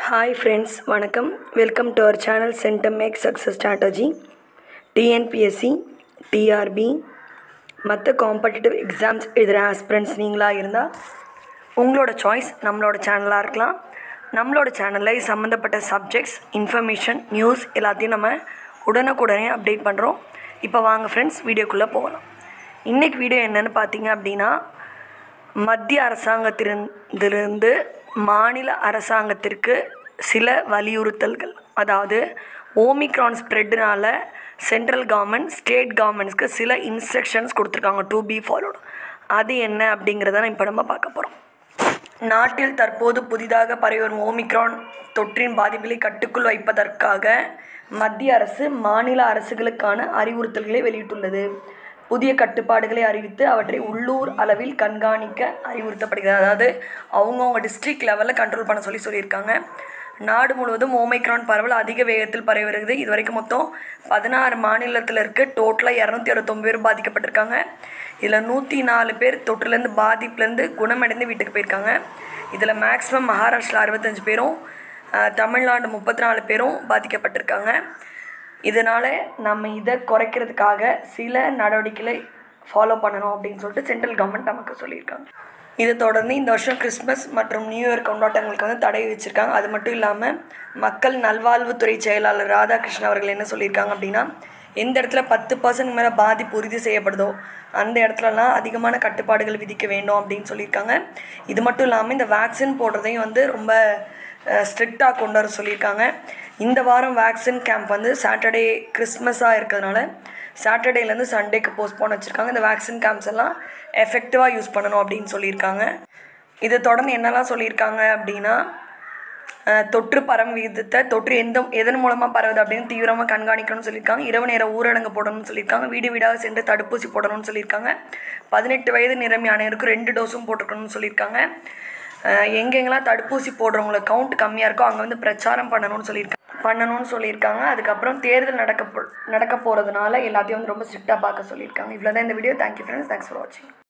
hi friends வணக்கம் welcome to our channel centum make success strategy TNPSC TRB மற்ற competitive exams எழுதுகிற aspirants நீங்களாக இருந்தால் உங்களோட சாய்ஸ் நம்மளோட சேனலாக இருக்கலாம் நம்மளோட சேனலில் சம்மந்தப்பட்ட சப்ஜெக்ட்ஸ் இன்ஃபர்மேஷன் நியூஸ் எல்லாத்தையும் நம்ம உடனுக்குடனே அப்டேட் பண்ணுறோம் இப்போ வாங்க ஃப்ரெண்ட்ஸ் வீடியோக்குள்ளே போகலாம் இன்றைக்கி வீடியோ என்னென்னு பார்த்தீங்க அப்படின்னா மத்திய அரசாங்கத்திலிருந்து மாநில அரசாங்கத்திற்கு சில வலியுறுத்தல்கள் அதாவது ஓமிக்ரான் ஸ்ப்ரெட்னால சென்ட்ரல் கவர்மெண்ட் ஸ்டேட் கவர்மெண்ட்ஸ்க்கு சில இன்ஸ்ட்ரக்ஷன்ஸ் கொடுத்துருக்காங்க டு பி ஃபாலோடு அது என்ன அப்படிங்கிறத இப்போ நம்ம பார்க்க போகிறோம் நாட்டில் தற்போது புதிதாக பரவி வரும் ஓமிக்ரான் தொற்றின் பாதிப்புகளை கட்டுக்குள் வைப்பதற்காக மத்திய அரசு மாநில அரசுகளுக்கான அறிவுறுத்தல்களை வெளியிட்டுள்ளது புதிய கட்டுப்பாடுகளை அறிவித்து அவற்றை உள்ளூர் அளவில் கண்காணிக்க அறிவுறுத்தப்படுகிறது அதாவது அவங்கவுங்க டிஸ்ட்ரிக்ட் லெவலில் கண்ட்ரோல் பண்ண சொல்லி சொல்லியிருக்காங்க நாடு முழுவதும் ஓமைக்ரான் பரவல் அதிக வேகத்தில் பரவி வருகிறது இது வரைக்கும் மொத்தம் பதினாறு மாநிலத்தில் இருக்க டோட்டலாக இரநூத்தி அறுபத்தொம்பது பேர் பாதிக்கப்பட்டிருக்காங்க இதில் நூற்றி நாலு பேர் தொற்றுலேருந்து பாதிப்புலேருந்து குணமடைந்து வீட்டுக்கு போயிருக்காங்க இதில் மேக்ஸிமம் மகாராஷ்டிரா அறுபத்தஞ்சு பேரும் அஹ், தமிழ்நாடு முப்பத்தி நாலு பேரும் பாதிக்கப்பட்டிருக்காங்க இதனால் நம்ம இதை குறைக்கிறதுக்காக சில நடவடிக்கைகளை ஃபாலோ பண்ணணும் அப்படின்னு சொல்லிட்டு சென்ட்ரல் கவர்மெண்ட் நமக்கு சொல்லியிருக்காங்க இதை தொடர்ந்து இந்த வருஷம் கிறிஸ்மஸ் மற்றும் நியூ இயர் கொண்டாட்டங்களுக்கு வந்து தடை வச்சுருக்காங்க அது மட்டும் இல்லாமல் மக்கள் நல்வாழ்வுத்துறை செயலாளர் ராதாகிருஷ்ணன் அவர்கள் என்ன சொல்லியிருக்காங்க அப்படின்னா எந்த இடத்துல பத்து பர்சன்ட் மேலே பாதிப்பு உறுதி செய்யப்படுதோ அந்த இடத்துலலாம் அதிகமான கட்டுப்பாடுகள் விதிக்க வேண்டும் அப்படின்னு சொல்லியிருக்காங்க இது மட்டும் இல்லாமல் இந்த வேக்சின் போடுறதையும் வந்து ரொம்ப ஸ்ட்ரிக்டாக கொண்டு வர சொல்லியிருக்காங்க இந்த வாரம் வேக்சின் கேம்ப் வந்து சாட்டர்டே கிறிஸ்மஸாக இருக்கிறதுனால சாட்டர்டேலேருந்து சண்டேக்கு போஸ்ட்போன் வச்சுருக்காங்க இந்த வேக்சின் கேம்ப்ஸ் எல்லாம் எஃபெக்டிவாக யூஸ் பண்ணணும் அப்படின்னு சொல்லியிருக்காங்க இதை தொடர்ந்து என்னெல்லாம் சொல்லியிருக்காங்க அப்படின்னா அஹ், தொற்று பரம் விகிதத்தை தொற்று எந்த எதன் மூலமாக பரவுது அப்படின்னு தீவிரமாக கண்காணிக்கணும்னு சொல்லியிருக்காங்க இரவு நேர ஊரடங்கு போடணும்னு சொல்லியிருக்காங்க வீடு வீடாக சென்று தடுப்பூசி போடணும்னு சொல்லியிருக்காங்க பதினெட்டு வயது நிரம்பிய அனைவருக்கும் ரெண்டு டோஸும் போட்டுக்கணும்னு சொல்லியிருக்காங்க அஹ், எங்கெங்கெல்லாம் தடுப்பூசி போடுறவங்கள கவுண்ட் கம்மியாக இருக்கோ அங்கே வந்து பிரச்சாரம் பண்ணணும்னு சொல்லியிருக்காங்க பண்ணணும்னு சொல்லியிருக்காங்க அதுக்கப்புறம் தேர்தல் நடக்க போ நடக்க போகிறதுனால எல்லாத்தையும் வந்து ரொம்ப ஸ்ட்ரிக்டாக பார்க்க சொல்லியிருக்காங்க இவ்வளோ தான் இந்த video thank you friends thanks for வாட்சிங்